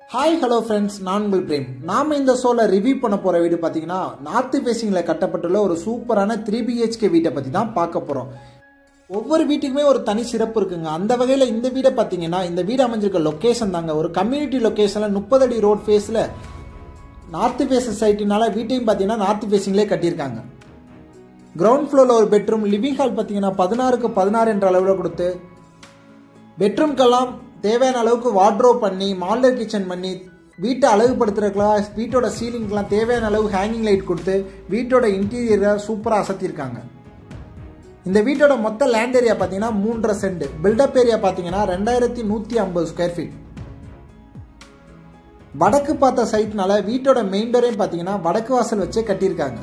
hi hello friends நான் உங்கள் frame நாம இந்த ஷோல ரிவ்யூ பண்ண போற வீடு பார்த்தீங்கன்னா நார்த் ஃபேசிங்கில் கட்டப்பட்டுள்ள ஒரு சூப்பரான த்ரீ பிஹெச்கே வீட்டை பற்றி தான் பார்க்க போகிறோம் ஒவ்வொரு வீட்டுக்குமே ஒரு தனி சிறப்பு இருக்குங்க அந்த வகையில் இந்த வீடை பார்த்தீங்கன்னா இந்த வீடு அமைஞ்சிருக்க லொக்கேஷன் தாங்க ஒரு கம்யூனிட்டி லொக்கேஷனில் முப்பது அடி ரோட் ஃபேஸில் நார்த் ஃபேஸ் சொசைட்டினால வீட்டையும் பார்த்தீங்கன்னா நார்த் ஃபேஸிங்லேயே கட்டியிருக்காங்க கிரவுண்ட் ஃப்ளோரில் ஒரு பெட்ரூம் லிவிங் ஹால் பார்த்தீங்கன்னா பதினாறுக்கு பதினாறு என்ற அளவில் கொடுத்து பெட்ரூம்க்கெல்லாம் தேவையான அளவுக்கு வார்ட்ரோப் பண்ணி மாடலர் கிச்சன் பண்ணி வீட்டை அழகுபடுத்துறதுக்கெல்லாம் வீட்டோட சீலிங்க்கெலாம் தேவையான அளவு ஹேங்கிங் லைட் கொடுத்து வீட்டோட இன்டீரியரை சூப்பராக அசத்தியிருக்காங்க இந்த வீட்டோட மொத்த லேண்ட் ஏரியா பார்த்தீங்கன்னா மூன்றரை சென்ட் பில்டப் ஏரியா பார்த்தீங்கன்னா ரெண்டாயிரத்தி நூற்றி ஐம்பது ஸ்கொயர் ஃபீட் வடக்கு பார்த்த சைட்னால வீட்டோட மெயின் டோரையும் பார்த்தீங்கன்னா வடக்கு வாசல் வச்சே கட்டியிருக்காங்க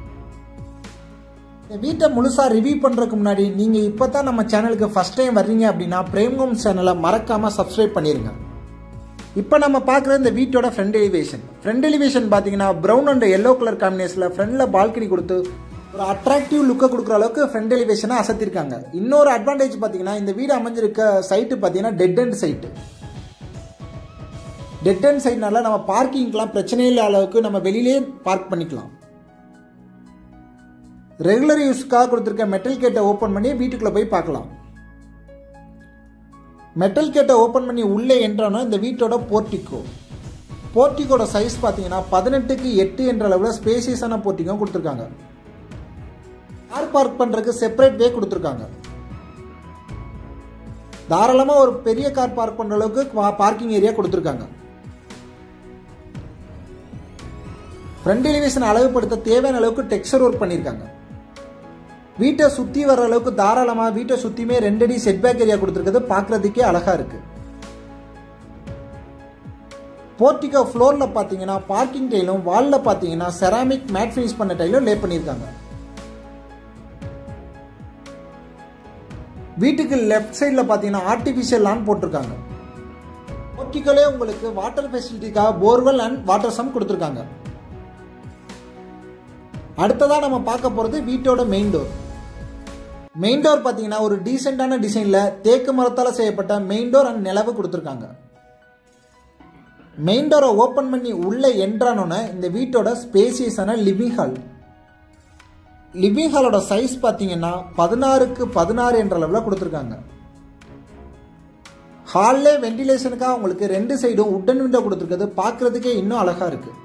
இந்த வீட்டை முழுசாக ரிவ்யூ பண்ணுறதுக்கு முன்னாடி நீங்கள் இப்போ தான் நம்ம சேனலுக்கு ஃபஸ்ட் டைம் வர்றீங்க அப்படின்னா பிரேம்கோம் சேனலை மறக்காமல் சப்ஸ்கிரைப் பண்ணிடுங்க இப்போ நம்ம பார்க்குற இந்த வீட்டோட ஃப்ரண்ட் எலிவேஷன் ஃப்ரண்ட் எலிவேஷன் பார்த்தீங்கன்னா ப்ரௌன் அண்ட் எல்லோ கலர் காம்பினேஷனில் ஃப்ரண்டில் பால்கனி கொடுத்து ஒரு அட்ராக்டிவ் லுக்கை கொடுக்குற அளவுக்கு ஃப்ரண்ட் எலிவேஷனை அசத்திருக்காங்க இன்னொரு அட்வான்டேஜ் பார்த்தீங்கன்னா இந்த வீடு அமைஞ்சிருக்க சைட்டு பார்த்தீங்கன்னா dead and site dead and சைட்னால நம்ம பார்க்கிங்க்கெலாம் பிரச்சனை இல்லாத அளவுக்கு நம்ம வெளியிலே பார்க் பண்ணிக்கலாம் ரெகுலர் யூஸ்க்காக கொடுத்துருக்க மெட்டல் கேட்டை ஓப்பன் பண்ணி வீட்டுக்குள்ளே போய் பார்க்கலாம் மெட்டல் கேட்டை ஓப்பன் பண்ணி உள்ளே என்றானோ இந்த வீட்டோட போர்ட்டிக்கோ போர்ட்டிக்கோட சைஸ் பார்த்தீங்கன்னா பதினெட்டுக்கு எட்டு என்ற அளவில் ஸ்பேசியஸான போர்ட்டிக்கோ கொடுத்துருக்காங்க கார் பார்க் பண்ணுறதுக்கு செப்பரேட் வே கொடுத்துருக்காங்க தாராளமாக ஒரு பெரிய கார் பார்க் பண்ணுற அளவுக்கு பார்க்கிங் ஏரியா கொடுத்துருக்காங்க ஃப்ரண்ட் எலிவேஷன் அழகுபடுத்த தேவையான அளவுக்கு டெக்ஸ்டர் ஒர்க் பண்ணியிருக்காங்க வீட்டை சுற்றி வர அளவுக்கு தாராளமாக வீட்டை சுற்றியுமே ரெண்டடி செட்பேக் ஏரியா கொடுத்துருக்கிறது பார்க்குறதுக்கே அழகாக இருக்குது போர்ட்டிகோ ஃப்ளோரில் பார்த்தீங்கன்னா பார்க்கிங் டைலும் வாலில் பார்த்தீங்கன்னா செராமிக் மேட் ஃபினிஷ் பண்ண டைலும் லே பண்ணியிருக்காங்க வீட்டுக்கு லெஃப்ட் சைடில் பார்த்தீங்கன்னா ஆர்டிஃபிஷியல் லான் போட்டிருக்காங்க போர்ட்டிகோலே உங்களுக்கு வாட்டர் ஃபெசிலிட்டிக்காக போர்வெல் அண்ட் வாட்டர் சம் கொடுத்துருக்காங்க அடுத்ததாக நம்ம பார்க்க போகிறது வீட்டோட மெயின் டோர் மெயின் டோர் பார்த்தீங்கன்னா ஒரு டீசெண்டான டிசைனில் தேக்கு மரத்தால் செய்யப்பட்ட மெயின் டோர் அண்ட் நிலவு கொடுத்துருக்காங்க மெயின் டோரை ஓப்பன் பண்ணி உள்ளே என்ட்ரானோன்னு இந்த வீட்டோட ஸ்பேசியஸான லிவிங் ஹால் லிவிங் ஹாலோட சைஸ் பார்த்தீங்கன்னா பதினாறுக்கு பதினாறு என்ற அளவில் கொடுத்துருக்காங்க ஹால்லே வென்டிலேஷனுக்காக உங்களுக்கு ரெண்டு சைடும் உட்டன் விண்டோ கொடுத்துருக்கிறது பார்க்குறதுக்கே இன்னும் அழகாக இருக்குது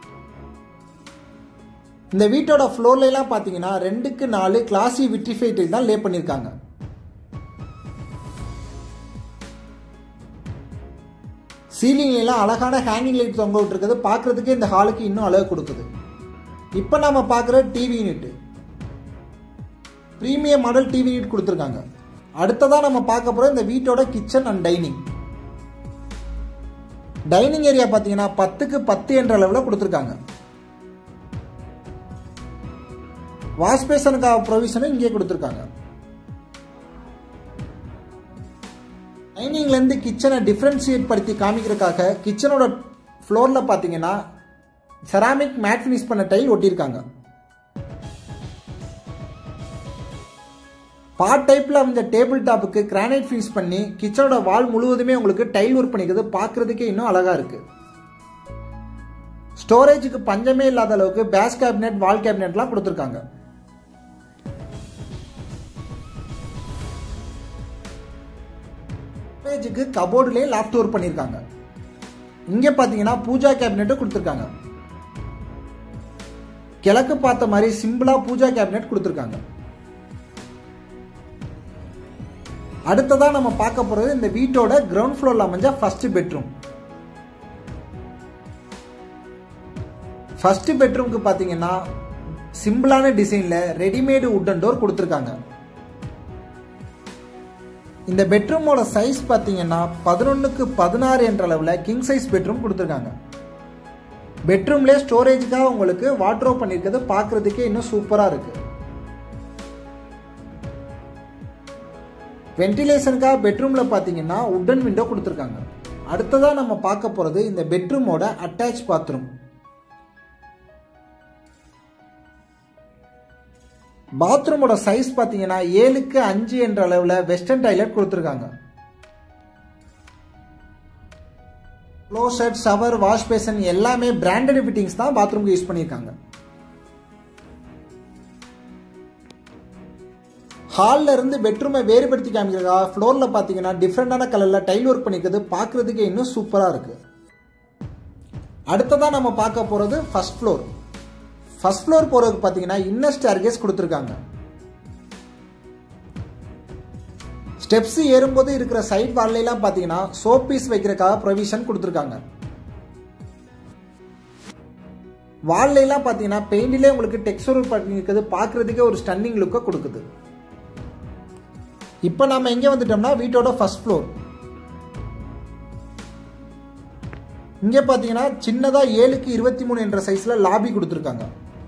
இந்த வீட்டோட ஃப்ளோர்லாம் பார்த்தீங்கன்னா ரெண்டுக்கு நாலு கிளாசி விட்ரிஃபை டைல் தான் லே பண்ணியிருக்காங்க சீலிங்லாம் அழகான ஹேங்கிங் லைட் தொங்க விட்டுருக்குது பார்க்குறதுக்கே இந்த ஹாலுக்கு இன்னும் அழகு கொடுக்குது இப்போ நம்ம பார்க்குற TV unit premium model TV unit கொடுத்துருக்காங்க அடுத்ததாக நம்ம பார்க்க போகிற இந்த வீட்டோட kitchen and dining dining area பார்த்தீங்கன்னா பத்துக்கு பத்து என்ற அளவில் கொடுத்துருக்காங்க வாஷ் பேசனுக்காக ப்ரொவிஷனும் இங்கே கொடுத்துருக்காங்க டைனிங்லேருந்து கிச்சனை டிஃப்ரென்ஷியேட் படுத்தி காமிக்கிறதுக்காக கிச்சனோட ஃப்ளோரில் பார்த்தீங்கன்னா செராமிக் மேட் ஃபினிஷ் பண்ண டைல் ஒட்டியிருக்காங்க பார்ட் டைப்பில் அமைஞ்ச டேபிள் டாப்புக்கு கிரானைட் ஃபினிஷ் பண்ணி கிச்சனோட வால் முழுவதுமே உங்களுக்கு டைல் ஒர்க் பண்ணிக்கிறது பார்க்குறதுக்கே இன்னும் அழகாக இருக்குது ஸ்டோரேஜுக்கு பஞ்சமே இல்லாத அளவுக்கு பேஸ் கேபினெட் வால் கேபினெட்லாம் கொடுத்துருக்காங்க ஸ்டோரேஜுக்கு கபோர்டுலேயே லாஃப்ட் ஒர்க் பண்ணியிருக்காங்க இங்கே பார்த்தீங்கன்னா பூஜா கேபினெட்டும் கொடுத்துருக்காங்க கிழக்கு பார்த்த மாதிரி சிம்பிளாக பூஜா கேபினெட் கொடுத்துருக்காங்க அடுத்ததாக நம்ம பார்க்க போகிறது இந்த வீட்டோட கிரவுண்ட் ஃப்ளோரில் அமைஞ்ச ஃபர்ஸ்ட் பெட்ரூம் ஃபர்ஸ்ட் பெட்ரூம்க்கு பார்த்தீங்கன்னா சிம்பிளான டிசைனில் ரெடிமேடு உட்டன் டோர் கொடுத்துருக்காங்க இந்த பெட்ரூமோட சைஸ் பார்த்தீங்கன்னா பதினொன்றுக்கு பதினாறு என்ற அளவில் கிங் சைஸ் பெட்ரூம் கொடுத்துருக்காங்க பெட்ரூம்லேயே ஸ்டோரேஜுக்காக உங்களுக்கு வாட்ரோ பண்ணியிருக்கிறது பார்க்குறதுக்கே இன்னும் சூப்பராக இருக்குது வென்டிலேஷனுக்காக பெட்ரூமில் பார்த்தீங்கன்னா உட்டன் விண்டோ கொடுத்துருக்காங்க அடுத்ததாக நம்ம பார்க்க போகிறது இந்த பெட்ரூமோட அட்டாச் பாத்ரூம் பாத்ரூமோட சைஸ் பார்த்தீங்கன்னா ஏழுக்கு அஞ்சு என்ற அளவில் வெஸ்டர்ன் டாய்லெட் கொடுத்துருக்காங்க க்ளோசட் ஷவர் வாஷ் பேசன் எல்லாமே பிராண்டட் ஃபிட்டிங்ஸ் தான் பாத்ரூம்க்கு யூஸ் பண்ணியிருக்காங்க ஹாலில் இருந்து பெட்ரூமை வேறுபடுத்தி காமிக்கிறதா ஃப்ளோரில் பார்த்தீங்கன்னா டிஃப்ரெண்டான கலரில் டைல் ஒர்க் பண்ணிக்கிறது பார்க்குறதுக்கே இன்னும் சூப்பராக இருக்குது அடுத்ததாக நம்ம பார்க்க போகிறது ஃபர்ஸ்ட் ஃப்ளோர் ஃபர்ஸ்ட் ஃப்ளோர் போகிறதுக்கு பார்த்தீங்கன்னா இன்னர் ஸ்டேர்கேஸ் கொடுத்துருக்காங்க ஸ்டெப்ஸ் ஏறும்போது இருக்கிற சைட் வால்லாம் பார்த்தீங்கன்னா சோப் பீஸ் வைக்கிறதுக்காக ப்ரொவிஷன் கொடுத்துருக்காங்க வால்லாம் பார்த்தீங்கன்னா பெயிண்டிலே உங்களுக்கு டெக்ஸ்டர் பண்ணியிருக்கிறது பார்க்குறதுக்கே ஒரு ஸ்டன்னிங் லுக்கை கொடுக்குது இப்போ நம்ம எங்கே வந்துட்டோம்னா வீட்டோட ஃபர்ஸ்ட் ஃப்ளோர் இங்கே பார்த்தீங்கன்னா சின்னதாக ஏழுக்கு இருபத்தி மூணு என்ற சைஸில் லாபி கொடுத்துருக்காங்க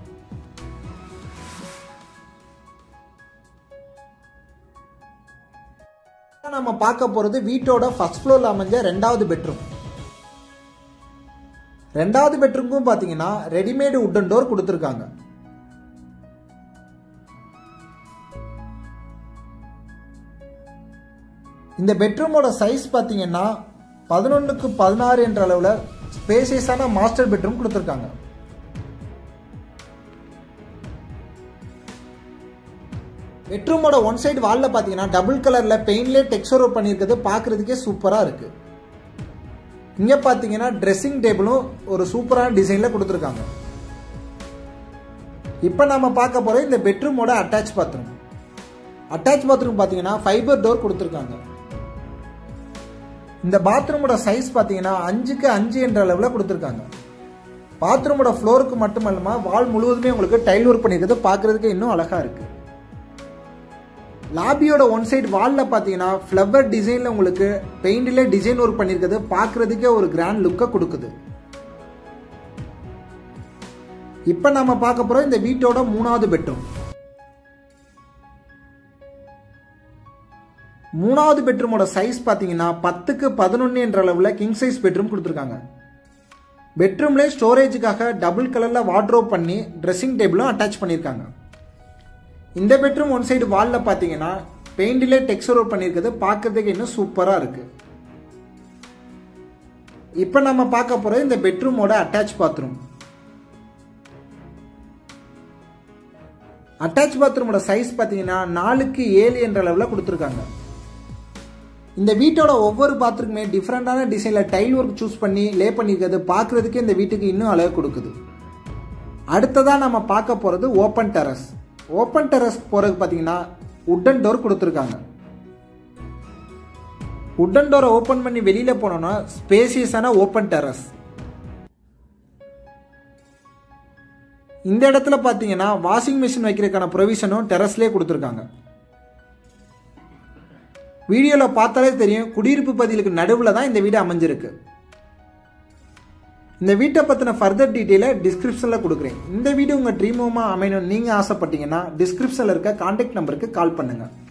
நம்ம பார்க்க போகிறது வீட்டோட ஃபர்ஸ்ட் ஃப்ளோரில் அமைஞ்ச ரெண்டாவது பெட்ரூம் ரெண்டாவது பெட்ரூமுக்கும் பார்த்தீங்கன்னா ரெடிமேடு உட்டன் டோர் கொடுத்துருக்காங்க இந்த பெட்ரூமோட சைஸ் பார்த்தீங்கன்னா பதினொன்றுக்கு பதினாறு என்ற அளவில் ஸ்பேசியஸான மாஸ்டர் பெட்ரூம் கொடுத்துருக்காங்க பெட்ரூமோட ஒன் சைடு வாலில் பார்த்தீங்கன்னா டபுள் கலரில் பெயின்லேயே டெக்ஸ்டர் ஒர்க் பண்ணியிருக்கிறது பார்க்குறதுக்கே சூப்பராக இருக்குது இங்கே பார்த்தீங்கன்னா ட்ரெஸ்ஸிங் டேபிளும் ஒரு சூப்பரான டிசைனில் கொடுத்துருக்காங்க இப்போ நம்ம பார்க்க போகிற இந்த பெட்ரூமோட அட்டாச் பாத்ரூம் அட்டாச் பாத்ரூம் பார்த்தீங்கன்னா ஃபைபர் டோர் கொடுத்துருக்காங்க இந்த பாத்ரூமோட சைஸ் பார்த்தீங்கன்னா அஞ்சுக்கு அஞ்சு என்ற அளவில் கொடுத்துருக்காங்க பாத்ரூமோட ஃப்ளோருக்கு மட்டும் இல்லாமல் வால் முழுவதுமே உங்களுக்கு டைல் ஒர்க் பண்ணியிருக்கிறது பார்க்குறதுக்கு இன்னும் அழகாக இருக்குது லாபியோட ஒன் சைடு வாலில் பார்த்தீங்கன்னா ஃப்ளவர் டிசைனில் உங்களுக்கு பெயிண்டில் டிசைன் ஒர்க் பண்ணியிருக்கிறது பார்க்குறதுக்கே ஒரு கிராண்ட் லுக்கை கொடுக்குது இப்போ நம்ம பார்க்க போகிறோம் இந்த வீட்டோட மூணாவது பெட்ரூம் மூணாவது பெட்ரூமோட சைஸ் பார்த்தீங்கன்னா பத்துக்கு பதினொன்று என்ற அளவில் கிங் சைஸ் பெட்ரூம் கொடுத்துருக்காங்க பெட்ரூம்லேயே ஸ்டோரேஜுக்காக டபுள் கலரில் வார்ட்ரோப் பண்ணி ட்ரெஸ்ஸிங் டேபிளும் அட்டாச் பண்ணியிருக்காங்க இந்த பெட்ரூம் ஒன் சைடு வாலில் பார்த்தீங்கன்னா பெயிண்டிலே டெக்ஸ்டர் ஒர்க் பண்ணியிருக்கிறது பார்க்கறதுக்கு இன்னும் சூப்பராக இருக்குது இப்போ நம்ம பார்க்க போகிற இந்த பெட்ரூமோட அட்டாச் பாத்ரூம் அட்டாச் பாத்ரூமோட சைஸ் பார்த்தீங்கன்னா நாலுக்கு ஏழு என்ற அளவில் கொடுத்துருக்காங்க இந்த வீட்டோட ஒவ்வொரு பாத்ரூக்குமே டிஃப்ரெண்டான டிசைனில் டைல் ஒர்க் சூஸ் பண்ணி லே பண்ணியிருக்கிறது பார்க்குறதுக்கே இந்த வீட்டுக்கு இன்னும் அழகு கொடுக்குது அடுத்ததாக நம்ம பார்க்க போகிறது ஓப்பன் டெரஸ் ஓப்பன் டெரஸ் போகிறதுக்கு பார்த்தீங்கன்னா உட்டன் டோர் கொடுத்துருக்காங்க உட்டன் டோரை ஓப்பன் பண்ணி வெளியில் போனோம்னா ஸ்பேசியஸான ஓப்பன் டெரஸ் இந்த இடத்துல பார்த்தீங்கன்னா வாஷிங் மிஷின் வைக்கிறதுக்கான ப்ரொவிஷனும் டெரஸ்லேயே கொடுத்துருக்காங்க வீடியோவில் பார்த்தாலே தெரியும் குடியிருப்பு பகுதிகளுக்கு நடுவில் தான் இந்த வீடு அமைஞ்சிருக்கு இந்த வீட்டை பற்றின ஃபர்தர் டீட்டெயிலை டிஸ்கிரிப்ஷனில் கொடுக்குறேன் இந்த வீடியோ உங்கள் ட்ரீம் ஹோமாக அமையணும் நீங்கள் ஆசைப்பட்டீங்கன்னா டிஸ்கிரிப்ஷனில் இருக்க கான்டாக்ட் நம்பருக்கு கால் பண்ணுங்கள்